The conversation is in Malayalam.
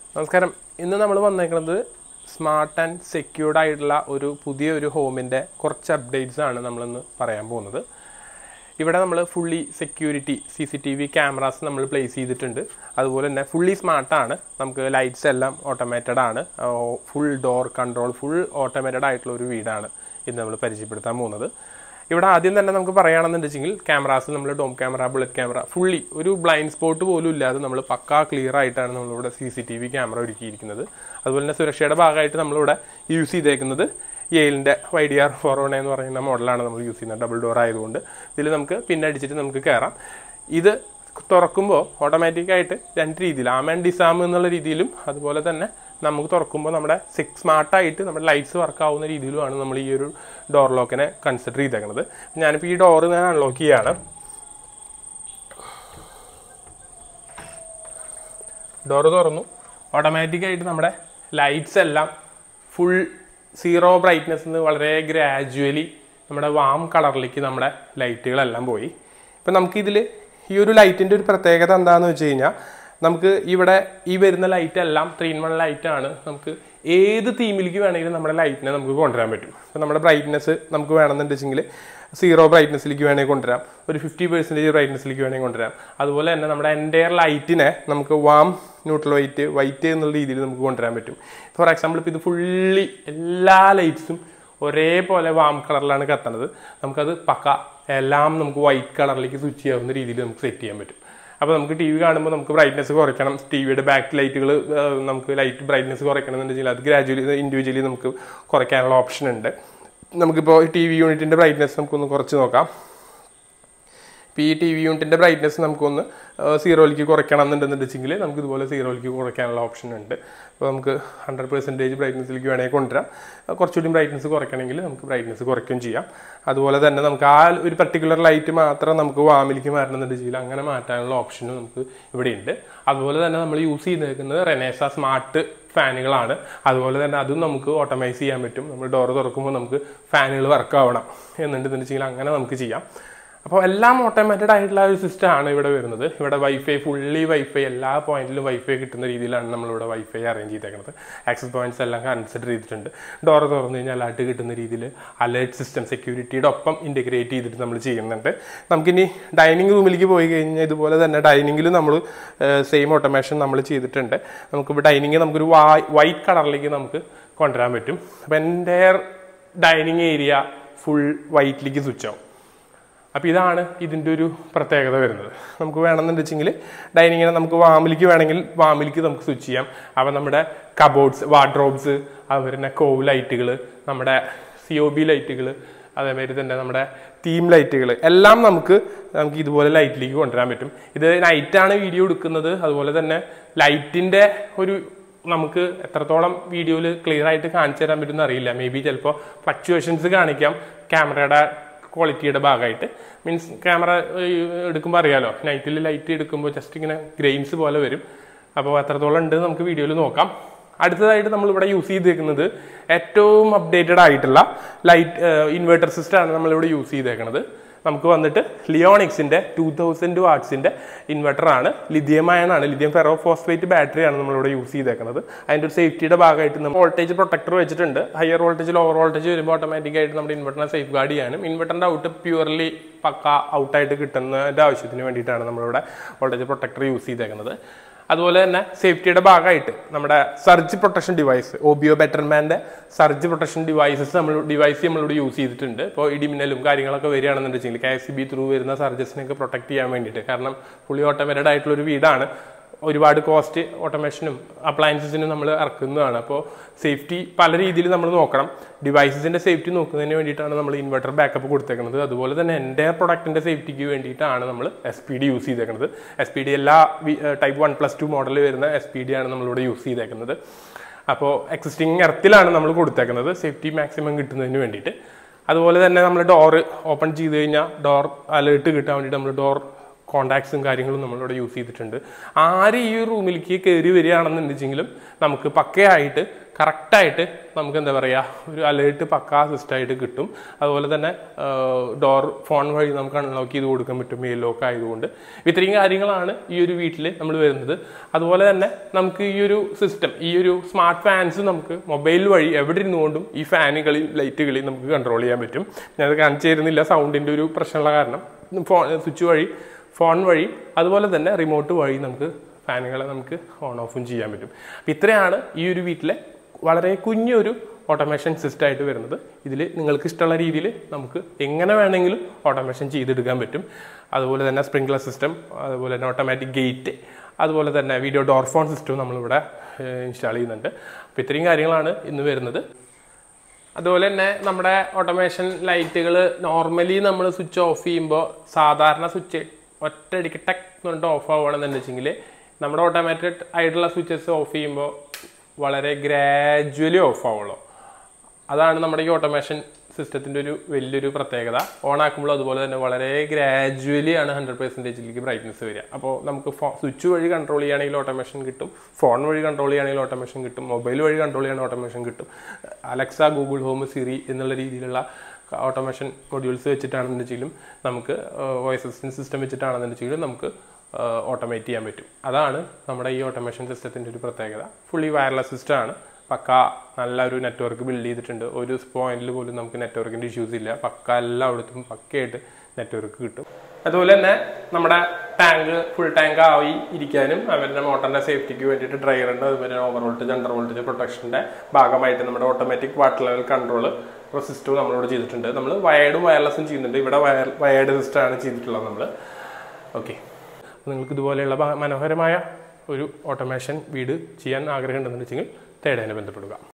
നമസ്കാരം ഇന്ന് നമ്മൾ വന്നേക്കുന്നത് സ്മാർട്ട് ആൻഡ് സെക്യൂർഡ് ആയിട്ടുള്ള ഒരു പുതിയ ഒരു ഹോമിൻ്റെ കുറച്ച് അപ്ഡേറ്റ്സ് ആണ് നമ്മളിന്ന് പറയാൻ പോകുന്നത് ഇവിടെ നമ്മൾ fully security C C T V cameras നമ്മൾ പ്ലേസ് ചെയ്തിട്ടുണ്ട് അതുപോലെ തന്നെ ഫുള്ളി സ്മാർട്ടാണ് നമുക്ക് ലൈറ്റ്സ് എല്ലാം ഓട്ടോമേറ്റഡ് ആണ് full door control full automated ആയിട്ടുള്ള ഒരു വീടാണ് ഇന്ന് നമ്മൾ പരിചയപ്പെടുത്താൻ പോകുന്നത് ഇവിടെ ആദ്യം തന്നെ നമുക്ക് പറയുകയാണെന്നുണ്ടെങ്കിൽ ക്യാമറാസ് നമ്മൾ dome camera bullet camera fully ഒരു ബ്ലൈൻഡ് സ്പോട്ട് പോലും ഇല്ലാതെ നമ്മൾ പക്കാ ക്ലിയർ ആയിട്ടാണ് നമ്മളിവിടെ C C T V camera ഒരുക്കിയിരിക്കുന്നത് അതുപോലെ തന്നെ സുരക്ഷയുടെ ഭാഗമായിട്ട് നമ്മളിവിടെ യൂസ് ചെയ്തേക്കുന്നത് യെയിലിൻ്റെ Y D R four one എന്ന് പറയുന്ന മോഡലാണ് നമ്മൾ യൂസ് ചെയ്യുന്നത് ഡബിൾ ഡോർ ആയതുകൊണ്ട് ഇതിൽ നമുക്ക് പിന്നടിച്ചിട്ട് നമുക്ക് കയറാം ഇത് തുറക്കുമ്പോൾ ഓട്ടോമാറ്റിക്കായിട്ട് രണ്ട് രീതിയിൽ ആം ആൻഡ് ഡിസാം എന്നുള്ള രീതിയിലും അതുപോലെ തന്നെ നമുക്ക് തുറക്കുമ്പോൾ നമ്മുടെ സിക്സ് സ്മാർട്ടായിട്ട് നമ്മുടെ ലൈറ്റ്സ് വർക്ക് ആവുന്ന രീതിയിലുമാണ് നമ്മൾ ഈ ഒരു ഡോർ ലോക്കിനെ കൺസിഡർ ചെയ്തേക്കുന്നത് ഞാനിപ്പോൾ ഈ ഡോർ ഞാൻ അൺലോക്ക് ചെയ്യാണ് ഡോർ തുറന്നു ഓട്ടോമാറ്റിക്കായിട്ട് നമ്മുടെ ലൈറ്റ്സ് എല്ലാം ഫുൾ സീറോ ബ്രൈറ്റ്നെസ് നിന്ന് വളരെ ഗ്രാജുവലി നമ്മുടെ വാം കളറിലേക്ക് നമ്മുടെ ലൈറ്റുകളെല്ലാം പോയി ഇപ്പം നമുക്കിതിൽ ഈ ഒരു ലൈറ്റിൻ്റെ ഒരു പ്രത്യേകത എന്താണെന്ന് വെച്ച് കഴിഞ്ഞാൽ നമുക്ക് ഇവിടെ ഈ വരുന്ന ലൈറ്റ് എല്ലാം ത്രീ ഇൻ വൺ ലൈറ്റാണ് നമുക്ക് ഏത് തീമിലേക്ക് വേണമെങ്കിലും നമ്മുടെ ലൈറ്റിനെ നമുക്ക് കൊണ്ടുവരാൻ പറ്റും ഇപ്പം നമ്മുടെ ബ്രൈറ്റ്നെസ് നമുക്ക് വേണമെന്നുണ്ടെങ്കിൽ സീറോ ബ്രൈറ്റ്നെസ്സിലേക്ക് വേണമെങ്കിൽ കൊണ്ടുവരാം ഒരു ഫിഫ്റ്റി പെർസെൻറ്റേജ് ബ്രൈറ്റ്നെസ്സിലേക്ക് വേണമെങ്കിൽ കൊണ്ടുവരാം അതുപോലെ തന്നെ നമ്മുടെ എൻ്റയർ ലൈറ്റിനെ നമുക്ക് വാം ന്യൂട്രൽ വൈറ്റ് വൈറ്റ് എന്നുള്ള രീതിയിൽ നമുക്ക് കൊണ്ടുവരാൻ പറ്റും ഫോർ എക്സാമ്പിൾ ഇപ്പോൾ ഇത് ഫുള്ളി എല്ലാ ലൈറ്റ്സും ഒരേപോലെ വാം കളറിലാണ് കത്തണത് നമുക്കത് പക്ക എല്ലാം നമുക്ക് വൈറ്റ് കളറിലേക്ക് സ്വിച്ച് ചെയ്യാവുന്ന രീതിയിൽ നമുക്ക് സെറ്റ് ചെയ്യാൻ പറ്റും അപ്പോൾ നമുക്ക് ടി വി കാണുമ്പോൾ നമുക്ക് ബ്രൈറ്റ്നസ് കുറയ്ക്കണം ടി വിയുടെ ബാക്ക് ലൈറ്റുകൾ നമുക്ക് ലൈറ്റ് ബ്രൈറ്റ്നസ് കുറയ്ക്കണം എന്നുണ്ടെങ്കിൽ അത് ഗ്രാജുവലി ഇൻഡിവിജ്വലി നമുക്ക് കുറയ്ക്കാനുള്ള ഓപ്ഷൻ ഉണ്ട് നമുക്കിപ്പോൾ ടി വി യൂണിറ്റിൻ്റെ ബ്രൈറ്റ്നസ് നമുക്കൊന്ന് കുറച്ച് നോക്കാം ഇപ്പോൾ ഈ ടി വി യൂണിറ്റിൻ്റെ ബ്രൈറ്റ്നസ് നമുക്കൊന്ന് സീറോയിലേക്ക് കുറയ്ക്കണം എന്നുണ്ടെന്നുണ്ടെങ്കിൽ നമുക്ക് ഇതുപോലെ സീറോയിലേക്ക് കുറയ്ക്കാനുള്ള ഓപ്ഷൻ ഉണ്ട് അപ്പോൾ നമുക്ക് ഹൺഡ്രഡ് പെർസെൻറ്റേജ് ബ്രൈറ്റ്നസ്സിലേക്ക് വേണമെങ്കിൽ കൊണ്ടുവരാം കുറച്ചുകൂടി ബ്രൈറ്റ്നസ് കുറയ്ക്കണമെങ്കിൽ നമുക്ക് ബ്രൈറ്റ്നസ് കുറയ്ക്കുകയും ചെയ്യാം അതുപോലെ തന്നെ നമുക്ക് ആ ഒരു പർട്ടിക്കുലർ ലൈറ്റ് മാത്രം നമുക്ക് വാമിലേക്ക് മാറ്റണമെന്നുണ്ടെങ്കിൽ അങ്ങനെ മാറ്റാനുള്ള ഓപ്ഷനും നമുക്ക് ഇവിടെ ഉണ്ട് അതുപോലെ തന്നെ നമ്മൾ യൂസ് ചെയ്തേക്കുന്നത് റെനേസ സ്മാർട്ട് ഫാനുകളാണ് അതുപോലെ തന്നെ അതും നമുക്ക് ഓട്ടോമൈസ് ചെയ്യാൻ പറ്റും നമ്മൾ ഡോർ തുറക്കുമ്പോൾ നമുക്ക് ഫാനുകൾ വർക്ക് ആവണം എന്നുണ്ടെന്നുണ്ടെങ്കിൽ അങ്ങനെ നമുക്ക് ചെയ്യാം അപ്പോൾ എല്ലാം ഓട്ടോമാറ്റഡ് ആയിട്ടുള്ള ഒരു സിസ്റ്റം ആണ് ഇവിടെ വരുന്നത് ഇവിടെ വൈഫൈ ഫുള്ളി വൈഫൈ എല്ലാ പോയിന്റിലും വൈഫൈ കിട്ടുന്ന രീതിയിലാണ് നമ്മളിവിടെ വൈഫൈ അറേഞ്ച് ചെയ്തേക്കുന്നത് ആക്സസ് പോയിന്റ്സ് എല്ലാം കൺസിഡർ ചെയ്തിട്ടുണ്ട് ഡോർ തുറന്നു കഴിഞ്ഞാൽ അലർട്ട് കിട്ടുന്ന രീതിയിൽ അലേർട്ട് സിസ്റ്റം സെക്യൂരിറ്റിയുടെ ഒപ്പം ഇൻറ്റഗ്രേറ്റ് ചെയ്തിട്ട് നമ്മൾ ചെയ്യുന്നുണ്ട് നമുക്കിനി ഡൈനിങ് റൂമിലേക്ക് പോയി കഴിഞ്ഞാൽ ഇതുപോലെ തന്നെ ഡൈനിങ്ങിൽ നമ്മൾ സെയിം ഓട്ടോമേഷൻ നമ്മൾ ചെയ്തിട്ടുണ്ട് നമുക്കിപ്പോൾ ഡൈനിങ് നമുക്കൊരു വൈറ്റ് കളറിലേക്ക് നമുക്ക് കൊണ്ടുവരാൻ പറ്റും അപ്പോൾ എൻ്റെ ഡൈനിങ് ഏരിയ ഫുൾ വൈറ്റിലേക്ക് സ്വിച്ച് ആവും അപ്പോൾ ഇതാണ് ഇതിൻ്റെ ഒരു പ്രത്യേകത വരുന്നത് നമുക്ക് വേണമെന്നുണ്ടെച്ചെങ്കിൽ ഡൈനിങ്ങിനെ നമുക്ക് വാമിലേക്ക് വേണമെങ്കിൽ വാമിലേക്ക് നമുക്ക് സ്വിച്ച് ചെയ്യാം അപ്പോൾ നമ്മുടെ കബോർഡ്സ് വാർഡ്രോബ്സ് അതുപോലെ തന്നെ കോവ് ലൈറ്റുകൾ നമ്മുടെ സി ഒ ബി ലൈറ്റുകൾ അതേമാതിരി തന്നെ നമ്മുടെ തീം ലൈറ്റുകൾ എല്ലാം നമുക്ക് നമുക്ക് ഇതുപോലെ ലൈറ്റിലേക്ക് കൊണ്ടുവരാൻ പറ്റും ഇത് നൈറ്റാണ് വീഡിയോ എടുക്കുന്നത് അതുപോലെ തന്നെ ലൈറ്റിൻ്റെ ഒരു നമുക്ക് എത്രത്തോളം വീഡിയോയിൽ ക്ലിയർ ആയിട്ട് കാണിച്ചു തരാൻ പറ്റുമെന്ന് അറിയില്ല മേ ബി ചിലപ്പോൾ ഫ്ലക്ച്വേഷൻസ് കാണിക്കാം ക്യാമറയുടെ ക്വാളിറ്റിയുടെ ഭാഗമായിട്ട് മീൻസ് ക്യാമറ എടുക്കുമ്പോൾ അറിയാലോ നൈറ്റിൽ ലൈറ്റ് എടുക്കുമ്പോൾ ജസ്റ്റ് ഇങ്ങനെ ഗ്രെയിൻസ് പോലെ വരും അപ്പോൾ എത്രത്തോളം ഉണ്ട് നമുക്ക് വീഡിയോയിൽ നോക്കാം അടുത്തതായിട്ട് നമ്മൾ ഇവിടെ യൂസ് ചെയ്തേക്കുന്നത് ഏറ്റവും അപ്ഡേറ്റഡ് ആയിട്ടുള്ള ലൈറ്റ് ഇൻവേർട്ടർ സിസ്റ്റമാണ് നമ്മളിവിടെ യൂസ് ചെയ്തേക്കുന്നത് നമുക്ക് വന്നിട്ട് ലിയോണിക്സിന്റെ ടൂ തൗസൻഡ് വാട്ട്സിന്റെ ഇൻവെർട്ടറാണ് ലിഥിയം അയണാണ് ലിഥിയം ഫെറോ ഫോസ്ഫേറ്റ് ബാറ്ററിയാണ് നമ്മളിവിടെ യൂസ് ചെയ്തേക്കുന്നത് അതിൻ്റെ ഒരു സേഫ്റ്റിയുടെ ഭാഗമായിട്ട് നമ്മൾ വോൾട്ടേജ് പ്രൊട്ടക്ടർ വെച്ചിട്ടുണ്ട് ഹയർ വോൾട്ടേജ് ലോവർ വോൾട്ടേജ് വരുമ്പോൾ ഓട്ടോമാറ്റിക് ആയിട്ട് നമ്മുടെ ഇൻവെർട്ടറിനെ സേഫ് ഗാർഡ് ചെയ്യാനും ഇൻവെർട്ടറിന്റെ ഔട്ട് പ്യുവർലി പക്ക ഔട്ടായിട്ട് കിട്ടുന്നതിൻ്റെ ആവശ്യത്തിന് വേണ്ടിയിട്ടാണ് നമ്മളിവിടെ വോൾട്ടേജ് പ്രൊട്ടക്ടർ യൂസ് ചെയ്തേക്കുന്നത് അതുപോലെ തന്നെ സേഫ്റ്റിയുടെ ഭാഗമായിട്ട് നമ്മുടെ സർജ് പ്രൊട്ടക്ഷൻ ഡിവൈസ് ഒബിയോ ബെറ്റർമാൻ്റെ സർജ് പ്രൊട്ടക്ഷൻ ഡിവൈസസ് നമ്മൾ ഡിവൈസ് നമ്മളിവിടെ യൂസ് ചെയ്തിട്ടുണ്ട് ഇപ്പോൾ ഇടിമിന്നലും കാര്യങ്ങളൊക്കെ വരികയാണെന്നുണ്ടെങ്കിൽ K S E B through വരുന്ന സർജസിനെയൊക്കെ പ്രൊട്ടക്ട് ചെയ്യാൻ വേണ്ടിയിട്ട് കാരണം ഫുള്ളി ഓട്ടോമേറ്റഡ് ആയിട്ടുള്ള ഒരു വീടാണ് ഒരുപാട് കോസ്റ്റ് ഓട്ടോമേഷനും അപ്ലയൻസസിനും നമ്മൾ ഇറക്കുന്നതാണ് അപ്പോൾ സേഫ്റ്റി പല രീതിയിൽ നമ്മൾ നോക്കണം ഡിവൈസസിൻ്റെ സേഫ്റ്റി നോക്കുന്നതിന് വേണ്ടിയിട്ടാണ് നമ്മൾ ഇൻവെർട്ടർ ബാക്കപ്പ് കൊടുത്തേക്കുന്നത് അതുപോലെ തന്നെ എൻ്റെ പ്രൊഡക്റ്റിൻ്റെ സേഫ്റ്റിക്ക് വേണ്ടിയിട്ടാണ് നമ്മൾ എസ് പി ഡി യൂസ് ചെയ്തേക്കുന്നത് എസ് പി ഡി എല്ലാ ടൈപ്പ് വൺ പ്ലസ് ടു മോഡലിൽ വരുന്ന എസ് പി ഡി ആണ് നമ്മളിവിടെ യൂസ് ചെയ്തേക്കുന്നത് അപ്പോൾ എക്സിസ്റ്റിംഗ് എർത്തിലാണ് നമ്മൾ കൊടുത്തേക്കുന്നത് സേഫ്റ്റി മാക്സിമം കിട്ടുന്നതിന് വേണ്ടിയിട്ട് അതുപോലെ തന്നെ നമ്മൾ ഡോർ ഓപ്പൺ ചെയ്ത് കഴിഞ്ഞാൽ ഡോർ അലേർട്ട് കിട്ടാൻ വേണ്ടിയിട്ട് നമ്മൾ ഡോർ കോണ്ടാക്ട്സും കാര്യങ്ങളും നമ്മളിവിടെ യൂസ് ചെയ്തിട്ടുണ്ട് ആര് ഈ ഒരു റൂമിലേക്ക് കയറി വരികയാണെന്നുണ്ടെങ്കിലും നമുക്ക് പക്കയായിട്ട് കറക്റ്റായിട്ട് നമുക്ക് എന്താ പറയുക ഒരു അലേർട്ട് പക്ക സിസ്റ്റമായിട്ട് കിട്ടും അതുപോലെ തന്നെ ഡോർ ഫോൺ വഴി നമുക്ക് അൺലോക്ക് ചെയ്ത് കൊടുക്കാൻ പറ്റും മെയിൽ ലോക്ക് ആയതുകൊണ്ട് ഇത്രയും കാര്യങ്ങളാണ് ഈ ഒരു വീട്ടിൽ നമ്മൾ വരുന്നത് അതുപോലെ തന്നെ നമുക്ക് ഈ ഒരു സിസ്റ്റം ഈ ഒരു സ്മാർട്ട് ഫാൻസ് നമുക്ക് മൊബൈൽ വഴി എവിടെ ഇരുന്നുകൊണ്ടും ഈ ഫാനുകളിൽ ലൈറ്റുകളിൽ നമുക്ക് കൺട്രോൾ ചെയ്യാൻ പറ്റും ഞാനത് കാണിച്ചു തരുന്നില്ല സൗണ്ടിൻ്റെ ഒരു പ്രശ്നമുള്ള കാരണം ഫോൺ സ്വിച്ച് വഴി ഫോൺ വഴി അതുപോലെ തന്നെ റിമോട്ട് വഴി നമുക്ക് ഫാനുകളെ നമുക്ക് ഓൺ ഓഫും ചെയ്യാൻ പറ്റും അപ്പം ഇത്രയാണ് ഈ ഒരു വീട്ടിലെ വളരെ കുഞ്ഞൊരു ഓട്ടോമേഷൻ സിസ്റ്റം ആയിട്ട് വരുന്നത് ഇതിൽ നിങ്ങൾക്ക് ഇഷ്ടമുള്ള രീതിയിൽ നമുക്ക് എങ്ങനെ വേണമെങ്കിലും ഓട്ടോമേഷൻ ചെയ്തെടുക്കാൻ പറ്റും അതുപോലെ തന്നെ സ്പ്രിംഗ്ലർ സിസ്റ്റം അതുപോലെ തന്നെ ഓട്ടോമാറ്റിക് ഗേറ്റ് അതുപോലെ തന്നെ വീഡിയോ ഡോർ ഫോൺ സിസ്റ്റവും നമ്മളിവിടെ ഇൻസ്റ്റാൾ ചെയ്യുന്നുണ്ട് അപ്പോൾ ഇത്രയും കാര്യങ്ങളാണ് ഇന്ന് വരുന്നത് അതുപോലെ തന്നെ നമ്മുടെ ഓട്ടോമേഷൻ ലൈറ്റുകൾ നോർമലി നമ്മൾ സ്വിച്ച് ഓഫ് ചെയ്യുമ്പോൾ സാധാരണ സ്വിച്ച് ഒറ്റയടിക്ക് ടെക് എന്നിട്ട് ഓഫ് ആവുകയാണെന്ന് വെച്ചെങ്കിൽ നമ്മുടെ ഓട്ടോമാറ്റഡ് ആയിട്ടുള്ള സ്വിച്ചസ് ഓഫ് ചെയ്യുമ്പോൾ വളരെ ഗ്രാജുവലി ഓഫ് ആവുള്ളൂ അതാണ് നമ്മുടെ ഈ ഓട്ടോമേഷൻ സിസ്റ്റത്തിൻ്റെ ഒരു വലിയൊരു പ്രത്യേകത ഓൺ ആക്കുമ്പോൾ അതുപോലെ തന്നെ വളരെ ഗ്രാജുവലി ആണ് ഹൺഡ്രഡ് പെർസെൻറ്റേജിലേക്ക് ബ്രൈറ്റ്നസ് വരിക അപ്പോൾ നമുക്ക് സ്വിച്ച് വഴി കൺട്രോൾ ചെയ്യുകയാണെങ്കിൽ ഓട്ടോമേഷൻ കിട്ടും ഫോൺ വഴി കൺട്രോൾ ചെയ്യുകയാണെങ്കിൽ ഓട്ടോമേഷൻ കിട്ടും മൊബൈൽ വഴി കൺട്രോൾ ചെയ്യുകയാണെങ്കിൽ ഓട്ടോമേഷൻ കിട്ടും അലക്സ ഗൂഗിൾ ഹോം സിറി എന്നുള്ള രീതിയിലുള്ള ഓട്ടോമേഷൻ മൊഡ്യൂൾസ് വെച്ചിട്ടാണെന്നുവെച്ചെങ്കിലും നമുക്ക് വോയിസ് അസിസ്റ്റൻറ്റ് സിസ്റ്റം വെച്ചിട്ടാണെന്നുവെച്ചെങ്കിലും നമുക്ക് ഓട്ടോമേറ്റ് ചെയ്യാൻ പറ്റും അതാണ് നമ്മുടെ ഈ ഓട്ടോമേഷൻ സിസ്റ്റത്തിൻ്റെ ഒരു പ്രത്യേകത ഫുള്ളി വയർലെസ് സിസ്റ്റമാണ് പക്ക നല്ല ഒരു നെറ്റ്വർക്ക് ബിൽഡ് ചെയ്തിട്ടുണ്ട് ഒരു പോയിന്റിൽ പോലും നമുക്ക് നെറ്റ്വർക്കിൻ്റെ ഇഷ്യൂസ് ഇല്ല പക്ക എല്ലായിടത്തും പക്കയായിട്ട് നെറ്റ്വർക്ക് കിട്ടും അതുപോലെ തന്നെ നമ്മുടെ ടാങ്ക് ഫുൾ ടാങ്ക് ആയി ഇരിക്കാനും അവരുടെ മോട്ടറിന്റെ സേഫ്റ്റിക്ക് വേണ്ടിയിട്ട് ഡ്രൈവറുണ്ട് അതുപോലെ ഓവർ വോൾട്ടേജ് അണ്ടർ വോൾട്ടേജ് പ്രൊട്ടക്ഷന്റെ ഭാഗമായിട്ട് നമ്മുടെ ഓട്ടോമാറ്റിക് വാട്ടർ ലെവൽ കൺട്രോൾ സിസ്റ്റവും നമ്മളിവിടെ ചെയ്തിട്ടുണ്ട് നമ്മൾ വയേർഡും വയർലെസ്സും ചെയ്യുന്നുണ്ട് ഇവിടെ വയർ വയേർഡ് സിസ്റ്റമാണ് ചെയ്തിട്ടുള്ളത് നമ്മൾ ഓക്കെ നിങ്ങൾക്ക് ഇതുപോലെയുള്ള ഭ- മനോഹരമായ ഒരു ഓട്ടോമേഷൻ വീട് ചെയ്യാൻ ആഗ്രഹം ഉണ്ടെന്ന് വെച്ചെങ്കിൽ തേടേനെ ബന്ധപ്പെടുക